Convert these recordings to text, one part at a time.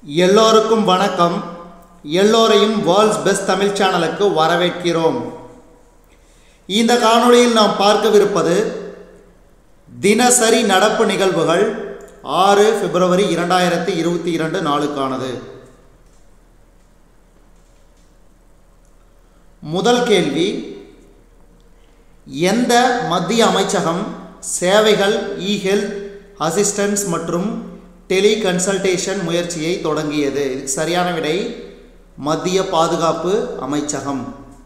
எல்லோருக்கும் வணக்கம் எல்லோரையும் வேர்ல்ட்ஸ் பெஸ்ட் தமிழ் சேனலுக்கு வரவேற்கிறோம் இந்த காணொளியில் நாம் பார்க்கவிருப்பது தினசரி நடப்பு நிகழ்வுகள் ஆறு பிப்ரவரி இரண்டாயிரத்தி இருபத்தி இரண்டு நாளுக்கானது முதல் கேள்வி எந்த மத்திய அமைச்சகம் சேவைகள் இ ஹெல்த் அசிஸ்டன்ஸ் மற்றும் டெலி கன்சல்டேஷன் முயற்சியை தொடங்கியது இதுக்கு சரியான விடை மத்திய பாதுகாப்பு அமைச்சகம்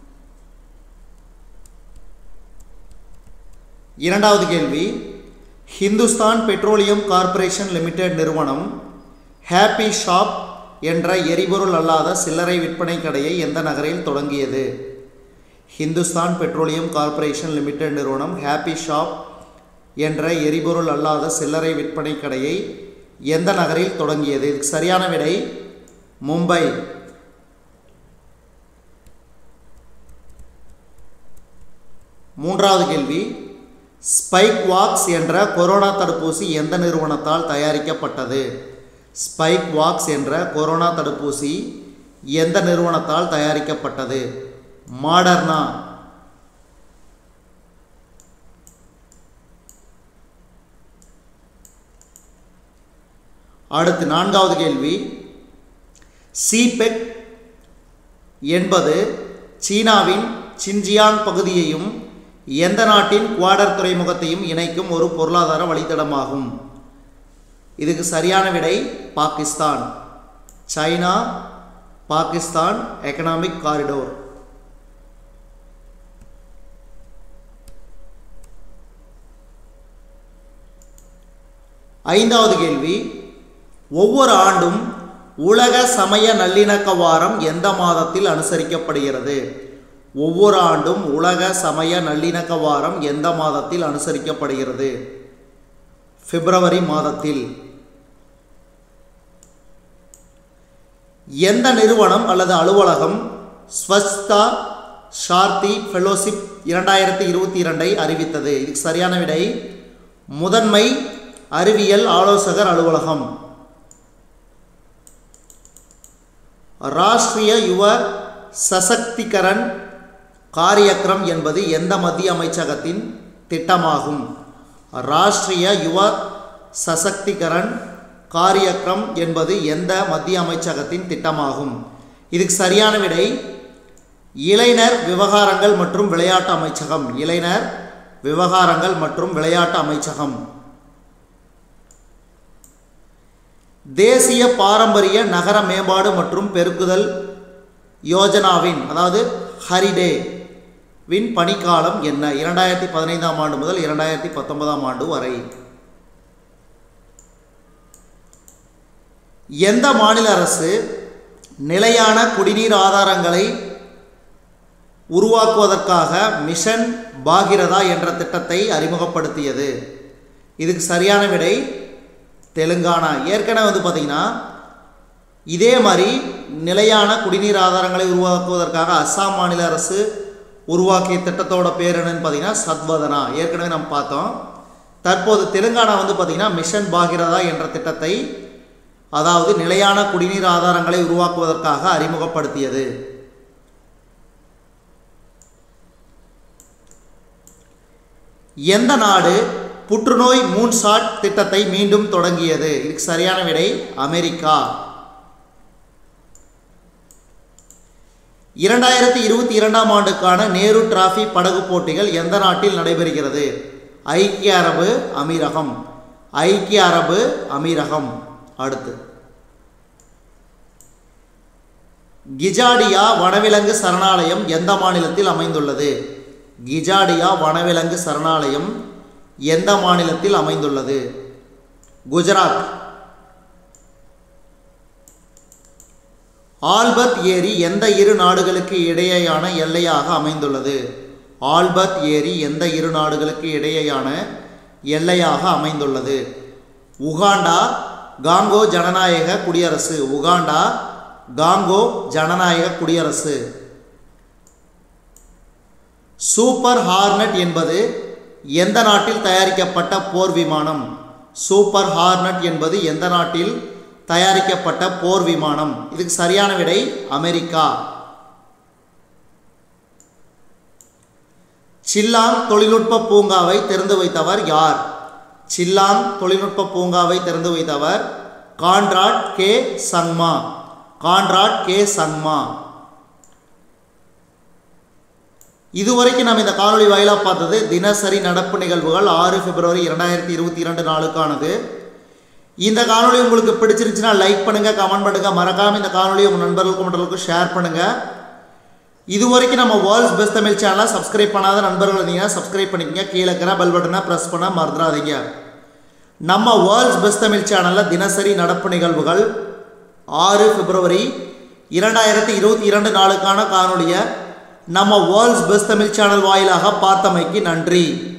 இரண்டாவது கேள்வி ஹிந்துஸ்தான் பெட்ரோலியம் கார்ப்பரேஷன் லிமிடெட் நிறுவனம் ஹாப்பி ஷாப் என்ற எரிபொருள் அல்லாத சில்லறை விற்பனை கடையை எந்த நகரில் தொடங்கியது ஹிந்துஸ்தான் பெட்ரோலியம் கார்ப்பரேஷன் லிமிடெட் நிறுவனம் ஹாப்பி ஷாப் என்ற எரிபொருள் அல்லாத சில்லறை விற்பனை கடையை எந்த நகரில் தொடங்கியது இதுக்கு சரியான விடை மும்பை மூன்றாவது கேள்வி ஸ்பைக் வாக்ஸ் என்ற கொரோனா தடுப்பூசி எந்த நிறுவனத்தால் தயாரிக்கப்பட்டது ஸ்பைக் வாக்ஸ் என்ற கொரோனா தடுப்பூசி எந்த நிறுவனத்தால் தயாரிக்கப்பட்டது மாடர்னா அடுத்து நான்காவது கேள்வி சிபெக் என்பது சீனாவின் சின்ஜியாங் பகுதியையும் எந்த நாட்டின் குவாடர் துறைமுகத்தையும் இணைக்கும் ஒரு பொருளாதார வழித்தடமாகும் இதுக்கு சரியான விடை Pakistan China Pakistan economic corridor ஐந்தாவது கேள்வி ஒவ்வொரு ஆண்டும் உலக சமய நல்லிணக்க வாரம் எந்த மாதத்தில் அனுசரிக்கப்படுகிறது ஒவ்வொரு ஆண்டும் உலக சமய நல்லிணக்க வாரம் எந்த மாதத்தில் அனுசரிக்கப்படுகிறது பிப்ரவரி மாதத்தில் எந்த நிறுவனம் அல்லது அலுவலகம் ஸ்வஸ்தா ஷார்த்தி ஃபெலோஷிப் இரண்டாயிரத்தி இருபத்தி இரண்டை அறிவித்தது இதுக்கு சரியான விடை முதன்மை அறிவியல் ஆலோசகர் அலுவலகம் ராஷ்டிரிய யுவ சசக்திகரன் காரியக்ரம் என்பது எந்த மத்திய அமைச்சகத்தின் திட்டமாகும் ராஷ்டிரிய யுவ சசக்திகரன் காரியக்ரம் என்பது எந்த மத்திய அமைச்சகத்தின் திட்டமாகும் இதுக்கு சரியான விடை இளைஞர் விவகாரங்கள் மற்றும் விளையாட்டு அமைச்சகம் இளைஞர் விவகாரங்கள் மற்றும் விளையாட்டு அமைச்சகம் தேசிய பாரம்பரிய நகர மேம்பாடு மற்றும் பெருக்குதல் யோஜனாவின் அதாவது ஹரிடே வின் பணிக்காலம் என்ன இரண்டாயிரத்தி பதினைந்தாம் ஆண்டு முதல் இரண்டாயிரத்தி பத்தொன்பதாம் ஆண்டு வரை எந்த மாநில அரசு நிலையான குடிநீர் ஆதாரங்களை உருவாக்குவதற்காக மிஷன் பாகிரதா என்ற திட்டத்தை அறிமுகப்படுத்தியது இதுக்கு சரியான விடை தெலுங்கானா ஏற்கனவே வந்து பார்த்திங்கன்னா இதே மாதிரி நிலையான குடிநீர் ஆதாரங்களை உருவாக்குவதற்காக அஸ்ஸாம் மாநில அரசு உருவாக்கிய திட்டத்தோட பேர் என்னன்னு பார்த்தீங்கன்னா சத்வதனா ஏற்கனவே நம்ம பார்த்தோம் தற்போது தெலுங்கானா வந்து பார்த்திங்கன்னா மிஷன் பாகிரதா என்ற திட்டத்தை அதாவது நிலையான குடிநீர் ஆதாரங்களை உருவாக்குவதற்காக அறிமுகப்படுத்தியது எந்த நாடு புற்றுநோய் மூன்ஷாட் திட்டத்தை மீண்டும் தொடங்கியது இதுக்கு சரியான விடை அமெரிக்கா இரண்டாயிரத்தி இருபத்தி இரண்டாம் ஆண்டுக்கான நேரு டிராஃபி படகு போட்டிகள் எந்த நாட்டில் நடைபெறுகிறது ஐக்கிய அரபு அமீரகம் ஐக்கிய அரபு அமீரகம் அடுத்து கிஜாடியா வனவிலங்கு சரணாலயம் எந்த மாநிலத்தில் அமைந்துள்ளது கிஜாடியா வனவிலங்கு சரணாலயம் எந்த மாநிலத்தில் அமைந்துள்ளது குஜராத் ஆல்பர்ட் ஏரி எந்த இரு நாடுகளுக்கு இடையேயான எல்லையாக அமைந்துள்ளது ஆல்பர்ட் ஏரி எந்த இரு நாடுகளுக்கு இடையேயான எல்லையாக அமைந்துள்ளது உகாண்டா காங்கோ ஜனநாயக குடியரசு உகாண்டா காங்கோ ஜனநாயக குடியரசு சூப்பர் ஹார்னட் என்பது எந்த நாட்டில் தயாரிக்கப்பட்ட போர் விமானம் சூப்பர் ஹார்னட் என்பது எந்த நாட்டில் தயாரிக்கப்பட்ட போர் விமானம் இதுக்கு சரியான விடை அமெரிக்கா சில்லாங் தொழில்நுட்ப பூங்காவை திறந்து வைத்தவர் யார் சில்லாங் தொழில்நுட்ப பூங்காவை திறந்து வைத்தவர் Conrad K Sangma Conrad K Sangma இதுவரைக்கும் நம்ம இந்த காணொளி வாயிலாக பார்த்தது தினசரி நடப்பு நிகழ்வுகள் ஆறு பிப்ரவரி இரண்டாயிரத்தி இருபத்தி இரண்டு நாளுக்கானது இந்த காணொளி உங்களுக்கு பிடிச்சிருந்துச்சுன்னா லைக் பண்ணுங்கள் கமெண்ட் பண்ணுங்கள் மறக்காமல் இந்த காணொளி உங்கள் நண்பர்களுக்கும் மற்றவர்களுக்கும் ஷேர் பண்ணுங்கள் இது வரைக்கும் நம்ம வேர்ல்ட்ஸ் பெஸ்ட் தமிழ் சேனலை சப்ஸ்கிரைப் பண்ணாத நண்பர்கள் இருந்தீங்கன்னா சப்ஸ்கிரைப் பண்ணிக்கங்க கீழே இருக்கிற பெல் பட்டனை ப்ரெஸ் பண்ண மறந்துடாதீங்க நம்ம வேர்ல்ட்ஸ் பெஸ்ட் தமிழ் சேனலில் தினசரி நடப்பு நிகழ்வுகள் ஆறு பிப்ரவரி இரண்டாயிரத்தி இருபத்தி இரண்டு நாளுக்கான காணொலியை நம்ம வேர்ல்ட்ஸ் பெஸ்ட் தமிழ் சேனல் வாயிலாக பார்த்தமைக்கு நன்றி